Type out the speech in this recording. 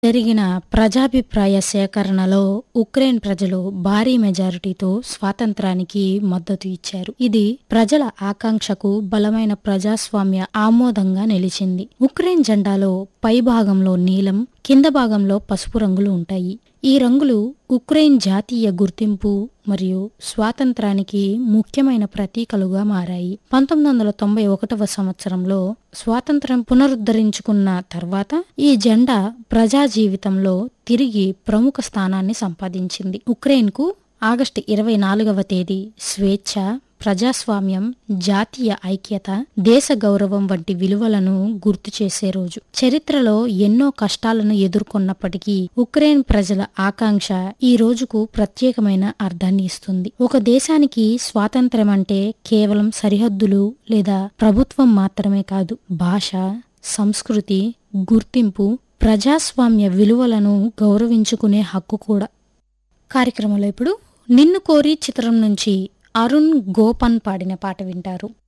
జరిగిన ప్రజాభిప్రాయ సేకరణలో ఉక్రెయిన్ ప్రజలు భారీ మెజారిటీతో స్వాతంత్రానికి మద్దతు ఇచ్చారు ఇది ప్రజల ఆకాంక్షకు బలమైన ప్రజాస్వామ్య ఆమోదంగా నిలిచింది ఉక్రెయిన్ జెండాలో పై భాగంలో నీలం కింద భాగంలో పసుపు రంగులు ఉంటాయి ఈ రంగులు ఉక్రెయిన్ జాతీయ గుర్తింపు మరియు స్వాతంత్రానికి ముఖ్యమైన ప్రతీకలుగా మారాయి పంతొమ్మిది వందల తొంభై ఒకటవ సంవత్సరంలో స్వాతంత్రం పునరుద్ధరించుకున్న తర్వాత ఈ జెండా ప్రజా జీవితంలో తిరిగి ప్రముఖ స్థానాన్ని సంపాదించింది ఉక్రెయిన్కు ఆగస్టు ఇరవై నాలుగవ తేదీ స్వేచ్ఛ ప్రజాస్వామ్యం జాతీయ ఐక్యత దేశ గౌరవం వంటి విలువలను గుర్తు చేసే రోజు చరిత్రలో ఎన్నో కష్టాలను ఎదుర్కొన్నప్పటికీ ఉక్రెయిన్ ప్రజల ఆకాంక్ష ఈ రోజుకు ప్రత్యేకమైన అర్థాన్ని ఇస్తుంది ఒక దేశానికి స్వాతంత్ర్యం అంటే కేవలం సరిహద్దులు లేదా ప్రభుత్వం మాత్రమే కాదు భాష సంస్కృతి గుర్తింపు ప్రజాస్వామ్య విలువలను గౌరవించుకునే హక్కు కూడా కార్యక్రమంలో ఇప్పుడు నిన్ను కోరి చిత్రం నుంచి అరుణ్ గోపన్ పాడిన పాట వింటారు